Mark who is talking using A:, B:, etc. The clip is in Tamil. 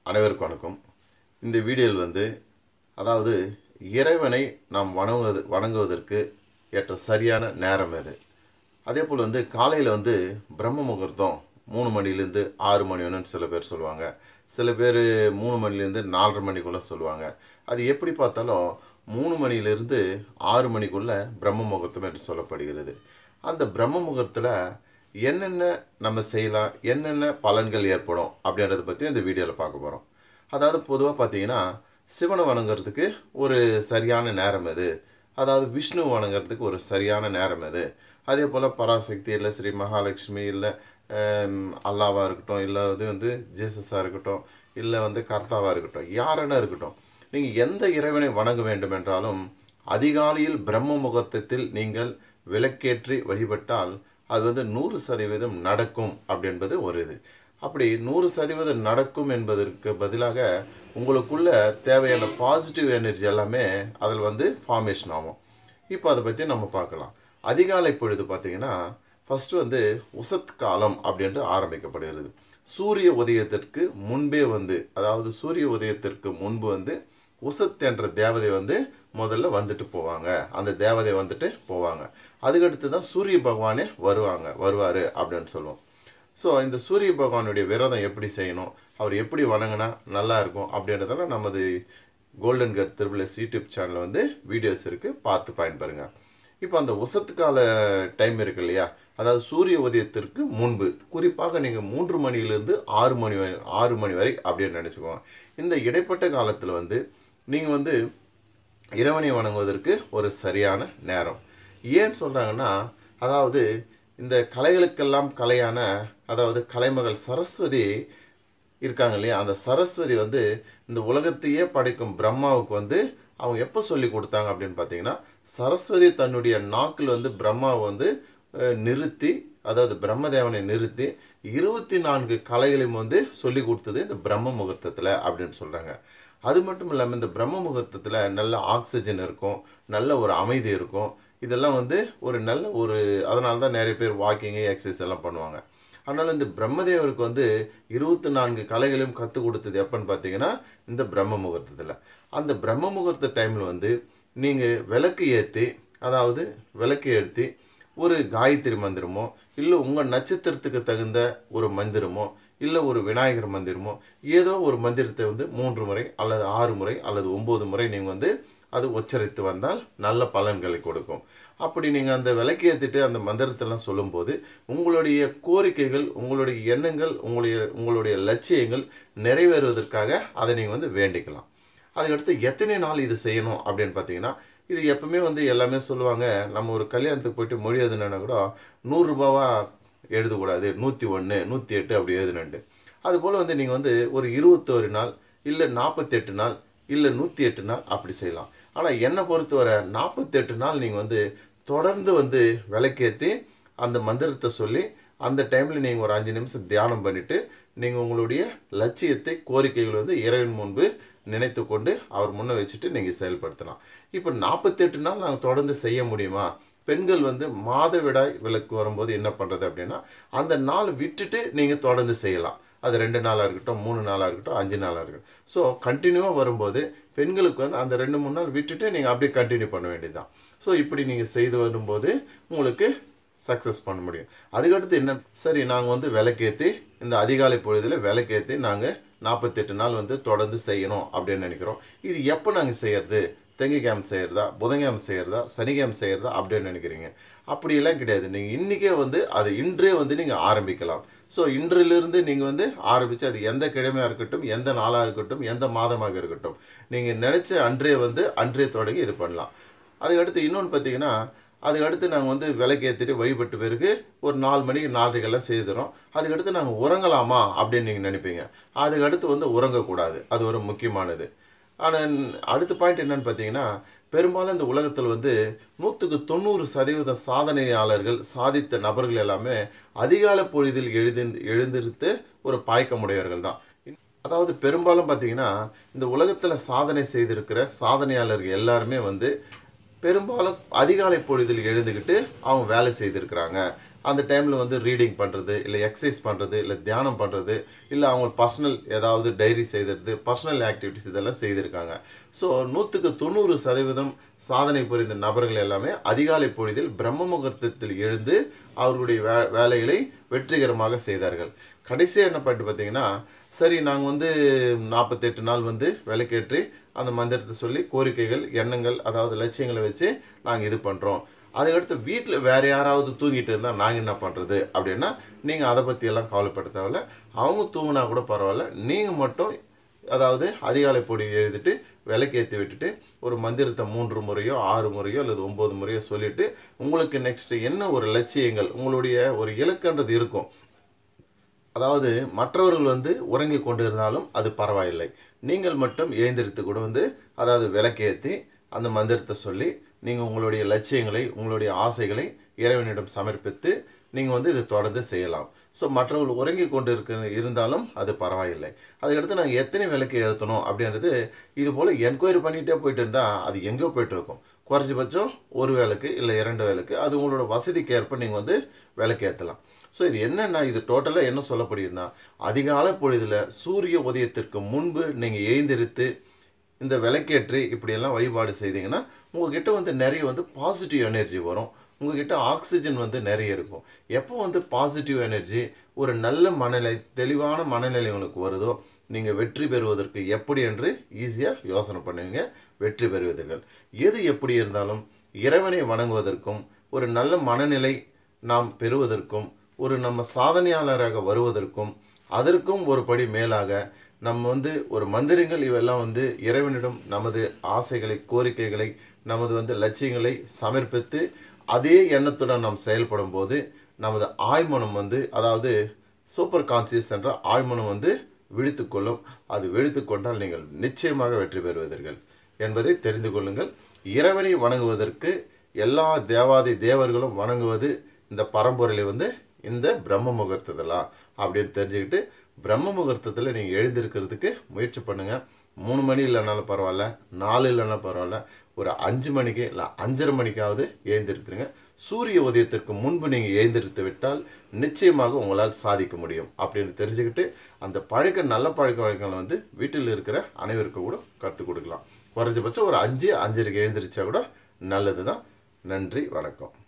A: அனைவருக்கும் வணக்கம் இந்த வீடியோவில் வந்து அதாவது இறைவனை நாம் வணங்குவது வணங்குவதற்கு ஏற்ற சரியான நேரம் எது அதே போல் வந்து காலையில் வந்து பிரம்ம முகூர்த்தம் மூணு மணிலேருந்து ஆறு மணி வேணும்னு சில பேர் சொல்லுவாங்க சில பேர் மூணு மணிலேருந்து நாலரை மணிக்குள்ளே சொல்லுவாங்க அது எப்படி பார்த்தாலும் மூணு மணிலேருந்து ஆறு மணிக்குள்ளே பிரம்ம முகூர்த்தம் என்று சொல்லப்படுகிறது அந்த பிரம்ம முகூர்த்தத்தில் என்னென்ன நம்ம செய்யலாம் என்னென்ன பலன்கள் ஏற்படும் அப்படின்றத பற்றி இந்த வீடியோவில் பார்க்க போகிறோம் அதாவது பொதுவாக பார்த்தீங்கன்னா சிவனை வணங்குறதுக்கு ஒரு சரியான நேரம் எது அதாவது விஷ்ணு வணங்குறதுக்கு ஒரு சரியான நேரம் எது அதே போல் பராசக்தி இல்லை ஸ்ரீ மகாலட்சுமி இல்லை அல்லாவாக இருக்கட்டும் இல்லை இது வந்து ஜேசஸாக இருக்கட்டும் இல்லை வந்து கர்த்தாவாக இருக்கட்டும் யாரென்ன இருக்கட்டும் நீங்கள் எந்த இறைவனை வணங்க வேண்டும் என்றாலும் அதிகாலையில் பிரம்ம முகூர்த்தத்தில் நீங்கள் விளக்கேற்றி வழிபட்டால் அது வந்து நூறு சதவீதம் நடக்கும் அப்படின்பது ஒரு இது அப்படி நூறு சதவீதம் நடக்கும் என்பதற்கு பதிலாக உங்களுக்குள்ள தேவையான பாசிட்டிவ் எனர்ஜி எல்லாமே அதில் வந்து ஃபார்மேஷன் ஆகும் இப்போ அதை பற்றி நம்ம பார்க்கலாம் அதிகாலை பொழுது பார்த்தீங்கன்னா ஃபஸ்ட்டு வந்து உசத் காலம் அப்படின்ட்டு ஆரம்பிக்கப்படுகிறது சூரிய உதயத்திற்கு முன்பே வந்து அதாவது சூரிய உதயத்திற்கு முன்பு வந்து உசத் என்ற தேவதை வந்து முதல்ல வந்துட்டு போவாங்க அந்த தேவதை வந்துட்டு போவாங்க அதுக்கடுத்து தான் சூரிய பகவானே வருவாங்க வருவார் அப்படின்னு சொல்லுவோம் ஸோ இந்த சூரிய பகவானுடைய விரதம் எப்படி செய்யணும் அவர் எப்படி வணங்கினா நல்லா இருக்கும் அப்படின்றதெல்லாம் நமது கோல்டன் கட் திருவிழஸ் யூடியூப் சேனலில் வந்து வீடியோஸ் இருக்குது பார்த்து பயன்பெறுங்க இப்போ அந்த உசத்து கால டைம் இருக்கு இல்லையா அதாவது சூரிய உதயத்திற்கு முன்பு குறிப்பாக நீங்கள் மூன்று மணியிலிருந்து ஆறு மணி வரை ஆறு மணி வரை அப்படின்னு நினச்சிக்கோங்க இந்த இடைப்பட்ட காலத்தில் வந்து நீங்கள் வந்து இறைவனை வணங்குவதற்கு ஒரு சரியான நேரம் ஏன் சொல்கிறாங்கன்னா அதாவது இந்த கலைகளுக்கெல்லாம் கலையான அதாவது கலைமகள் சரஸ்வதி இருக்காங்க இல்லையா அந்த சரஸ்வதி வந்து இந்த உலகத்தையே படைக்கும் பிரம்மாவுக்கு வந்து அவங்க எப்போ சொல்லி கொடுத்தாங்க அப்படின்னு பார்த்தீங்கன்னா சரஸ்வதி தன்னுடைய நாக்கில் வந்து பிரம்மாவை வந்து அஹ், நிறுத்தி அதாவது பிரம்மதேவனை நிறுத்தி இருபத்தி நான்கு கலைகளையும் வந்து சொல்லி கொடுத்தது இந்த பிரம்ம முகூர்த்தத்தில் அப்படின்னு சொல்கிறாங்க அது மட்டும் இல்லாமல் இந்த பிரம்ம முகூர்த்தத்தில் நல்ல ஆக்சிஜன் இருக்கும் நல்ல ஒரு அமைதி இருக்கும் இதெல்லாம் வந்து ஒரு நல்ல ஒரு அதனால தான் நிறைய பேர் வாக்கிங்கு எக்ஸசைஸ் எல்லாம் பண்ணுவாங்க அதனால் இந்த பிரம்மதேவருக்கு வந்து இருபத்தி நான்கு கலைகளையும் கற்றுக் கொடுத்தது எப்போன்னு பார்த்தீங்கன்னா இந்த பிரம்ம முகூர்த்தத்தில் அந்த பிரம்ம முகூர்த்த டைமில் வந்து நீங்கள் விளக்கு ஏற்றி அதாவது விளக்கு ஏற்றி ஒரு காயத்ரி மந்திரமோ இல்லை உங்கள் நட்சத்திரத்துக்கு தகுந்த ஒரு மந்திரமோ இல்லை ஒரு விநாயகர் மந்திரமோ ஏதோ ஒரு மந்திரத்தை வந்து மூன்று முறை அல்லது ஆறு முறை அல்லது ஒம்பது முறை நீங்கள் வந்து அது உச்சரித்து வந்தால் நல்ல பலன்களை கொடுக்கும் அப்படி நீங்கள் அந்த விளக்கு ஏற்றிட்டு அந்த மந்திரத்தெல்லாம் சொல்லும்போது உங்களுடைய கோரிக்கைகள் உங்களுடைய எண்ணங்கள் உங்களுடைய உங்களுடைய லட்சியங்கள் நிறைவேறுவதற்காக அதை நீங்கள் வந்து வேண்டிக்கலாம் அதுக்கடுத்து எத்தனை நாள் இது செய்யணும் அப்படின்னு பார்த்தீங்கன்னா இது எப்பவுமே வந்து எல்லாமே சொல்லுவாங்க நம்ம ஒரு கல்யாணத்துக்கு போயிட்டு மொழி எழுதுனா கூட நூறுரூபாவா எழுதக்கூடாது நூற்றி ஒன்று நூற்றி எட்டு அப்படி எழுதுனன்ட்டு அதுபோல் வந்து நீங்கள் வந்து ஒரு இருபத்தோரு நாள் இல்லை நாற்பத்தெட்டு நாள் இல்லை நூற்றி எட்டு நாள் அப்படி செய்யலாம் ஆனால் என்னை பொறுத்தவரை நாற்பத்தெட்டு நாள் நீங்கள் வந்து தொடர்ந்து வந்து விளக்கேற்றி அந்த மந்திரத்தை சொல்லி அந்த டைமில் நீங்கள் ஒரு அஞ்சு நிமிஷம் தியானம் பண்ணிவிட்டு நீங்கள் உங்களுடைய லட்சியத்தை கோரிக்கைகள் வந்து இறைவன் முன்பு நினைத்து கொண்டு அவர் முன்ன வச்சுட்டு நீங்கள் செயல்படுத்தலாம் இப்போ நாற்பத்தெட்டு நாள் நாங்கள் தொடர்ந்து செய்ய முடியுமா பெண்கள் வந்து மாதவிடாய் விளக்கு வரும்போது என்ன பண்ணுறது அப்படின்னா அந்த நாள் விட்டுட்டு நீங்கள் தொடர்ந்து செய்யலாம் அது ரெண்டு நாளாக இருக்கட்டும் மூணு நாளாக இருக்கட்டும் அஞ்சு நாளாக இருக்கட்டும் ஸோ கண்டினியூவாக வரும்போது பெண்களுக்கு வந்து அந்த ரெண்டு மூணு நாள் விட்டுட்டு நீங்கள் அப்படியே கண்டினியூ பண்ண வேண்டியதுதான் ஸோ இப்படி நீங்கள் செய்து வரும்போது உங்களுக்கு சக்ஸஸ் பண்ண முடியும் அதுக்கடுத்து என்ன சரி நாங்கள் வந்து விளக்கேற்றி இந்த அதிகாலை பொழுதில் விளக்கேற்றி நாங்கள் நாற்பத்தெட்டு நாள் வந்து தொடர்ந்து செய்யணும் அப்படின்னு நினைக்கிறோம் இது எப்போ நாங்கள் செய்யறது திங்கக்கிழமை செய்கிறதா புதன்கிழமை செய்கிறதா சனிக்கிழமை செய்கிறதா அப்படின்னு நினைக்கிறீங்க அப்படியெல்லாம் கிடையாது நீங்கள் இன்றைக்கே வந்து அது இன்றே வந்து நீங்கள் ஆரம்பிக்கலாம் ஸோ இன்றிலிருந்து நீங்கள் வந்து ஆரம்பித்து அது எந்த கிழமையாக இருக்கட்டும் எந்த நாளாக இருக்கட்டும் எந்த மாதமாக இருக்கட்டும் நீங்கள் நினச்ச அன்றே வந்து அன்றே தொடங்கி இது பண்ணலாம் அதுக்கடுத்து இன்னொன்று பார்த்தீங்கன்னா அதுக்கடுத்து நாங்கள் வந்து விளக்கேற்றிட்டு வழிபட்டு பிறகு ஒரு நாலு மணிக்கு நாலரைக்கெல்லாம் செய்துறோம் அதுக்கடுத்து நாங்கள் உறங்கலாமா அப்படின்னு நீங்கள் நினைப்பீங்க அதுக்கடுத்து வந்து உறங்கக்கூடாது அது ஒரு முக்கியமானது ஆனால் அடுத்த பாயிண்ட் என்னன்னு பார்த்தீங்கன்னா பெரும்பாலும் இந்த உலகத்தில் வந்து நூற்றுக்கு தொண்ணூறு சதவீத சாதனையாளர்கள் சாதித்த நபர்கள் எல்லாமே அதிகால பொழுதில் எழுதி எழுந்திருத்து ஒரு பழக்கமுடையவர்கள் தான் அதாவது பெரும்பாலும் பார்த்தீங்கன்னா இந்த உலகத்தில் சாதனை செய்திருக்கிற சாதனையாளர்கள் எல்லாருமே வந்து பெரும்பாலும் அதிகாலை பொழுதில் எழுந்துக்கிட்டு அவங்க வேலை செய்திருக்கிறாங்க அந்த டைமில் வந்து ரீடிங் பண்ணுறது இல்லை எக்ஸசைஸ் பண்ணுறது இல்லை தியானம் பண்ணுறது இல்லை அவங்க பர்சனல் ஏதாவது டைரி செய்கிறது பர்சனல் ஆக்டிவிட்டிஸ் இதெல்லாம் செய்திருக்காங்க ஸோ நூற்றுக்கு தொண்ணூறு சதவீதம் சாதனை புரிந்த நபர்கள் எல்லாமே அதிகாலை பொழுதில் பிரம்ம முகூர்த்தத்தில் எழுந்து அவர்களுடைய வே வேலைகளை வெற்றிகரமாக செய்தார்கள் கடைசியாக என்ன பண்ணிட்டு பார்த்தீங்கன்னா சரி நாங்கள் வந்து நாற்பத்தெட்டு நாள் வந்து விளக்கேற்றி அந்த மந்திரத்தை சொல்லி கோரிக்கைகள் எண்ணங்கள் அதாவது லட்சியங்களை வச்சு நாங்கள் இது பண்ணுறோம் அதுக்கடுத்து வீட்டில் வேறு யாராவது தூங்கிட்டு இருந்தால் நாங்கள் என்ன பண்ணுறது அப்படின்னா நீங்கள் அதை பற்றியெல்லாம் கவலைப்பட தேவையில்ல அவங்க தூங்கினா கூட பரவாயில்ல நீங்கள் மட்டும் அதாவது அதிகாலை பொடி எழுதிட்டு விளக்கேற்றி விட்டுட்டு ஒரு மந்திரத்தை மூன்று முறையோ ஆறு முறையோ அல்லது ஒம்பது முறையோ சொல்லிவிட்டு உங்களுக்கு நெக்ஸ்ட் என்ன ஒரு லட்சியங்கள் உங்களுடைய ஒரு இலக்குன்றது இருக்கும் அதாவது மற்றவர்கள் வந்து உறங்கி கொண்டு இருந்தாலும் அது பரவாயில்லை நீங்கள் மட்டும் எழுந்திரித்து கூட வந்து அதாவது விளக்கேற்றி அந்த மந்திரத்தை சொல்லி நீங்கள் உங்களுடைய லட்சியங்களை உங்களுடைய ஆசைகளை இறைவனிடம் சமர்ப்பித்து நீங்கள் வந்து இதை தொடர்ந்து செய்யலாம் ஸோ மற்றவர்கள் உறங்கி கொண்டு இருக்க இருந்தாலும் அது பரவாயில்லை அதுக்கடுத்து நாங்கள் எத்தனை விளக்கு எழுத்தணும் அப்படின்றது இது போல் என்கொயரி பண்ணிகிட்டே போயிட்டு இருந்தால் அது எங்கேயோ போயிட்டு இருக்கும் குறைஞ்சபட்சம் ஒரு வேலைக்கு இல்லை இரண்டு வேலைக்கு அது உங்களோட வசதிக்கு ஏற்ப நீங்கள் வந்து விளக்கு ஏற்றலாம் ஸோ இது என்னென்னா இது டோட்டலாக என்ன சொல்லப்படுதுன்னா அதிகாலை பொழுதில் சூரிய உதயத்திற்கு முன்பு நீங்கள் எழுந்திருத்து இந்த விளக்கேற்றி இப்படியெல்லாம் வழிபாடு செய்தீங்கன்னா உங்ககிட்ட வந்து நிறைய வந்து பாசிட்டிவ் எனர்ஜி வரும் உங்ககிட்ட ஆக்சிஜன் வந்து நிறைய இருக்கும் எப்போ வந்து பாசிட்டிவ் எனர்ஜி ஒரு நல்ல மனநிலை தெளிவான மனநிலை உங்களுக்கு வருதோ நீங்கள் வெற்றி பெறுவதற்கு எப்படி என்று ஈஸியாக யோசனை பண்ணுவீங்க வெற்றி பெறுவீர்கள் எது எப்படி இருந்தாலும் இறைவனை வணங்குவதற்கும் ஒரு நல்ல மனநிலை நாம் பெறுவதற்கும் ஒரு நம்ம சாதனையாளராக வருவதற்கும் அதற்கும் ஒரு படி மேலாக நம்ம வந்து ஒரு மந்திரங்கள் இவெல்லாம் வந்து இறைவனிடம் நமது ஆசைகளை கோரிக்கைகளை நமது வந்து லட்சியங்களை சமர்ப்பித்து அதே எண்ணத்துடன் நாம் செயல்படும் போது நமது ஆழ்மனம் வந்து அதாவது சூப்பர் கான்சியஸ் என்ற ஆழ்மனம் வந்து விழித்து கொள்ளும் அது விழித்து கொண்டால் நீங்கள் நிச்சயமாக வெற்றி பெறுவீர்கள் என்பதை தெரிந்து கொள்ளுங்கள் இறைவனை வணங்குவதற்கு எல்லா தேவாதி தேவர்களும் வணங்குவது இந்த பரம்பொருளை வந்து இந்த பிரம்ம முகூர்த்தத்தெல்லாம் அப்படின்னு தெரிஞ்சுக்கிட்டு பிரம்ம முகூர்த்தத்தில் நீங்கள் எழுந்திருக்கிறதுக்கு முயற்சி பண்ணுங்கள் மூணு மணி இல்லைனாலும் பரவாயில்ல நாலு இல்லைனாலும் பரவாயில்ல ஒரு அஞ்சு மணிக்கு இல்லை அஞ்சரை மணிக்காவது எழுந்திருத்துருங்க சூரிய உதயத்திற்கு முன்பு நீங்கள் எழுந்திருத்து விட்டால் நிச்சயமாக உங்களால் சாதிக்க முடியும் அப்படின்னு தெரிஞ்சுக்கிட்டு அந்த பழக்க நல்ல பழக்க வழக்கங்களை வந்து வீட்டில் இருக்கிற அனைவருக்கும் கூட கற்றுக் கொடுக்கலாம் குறைஞ்சபட்சம் ஒரு அஞ்சு அஞ்சரைக்கு எழுந்திரிச்சா கூட நல்லது தான் நன்றி வணக்கம்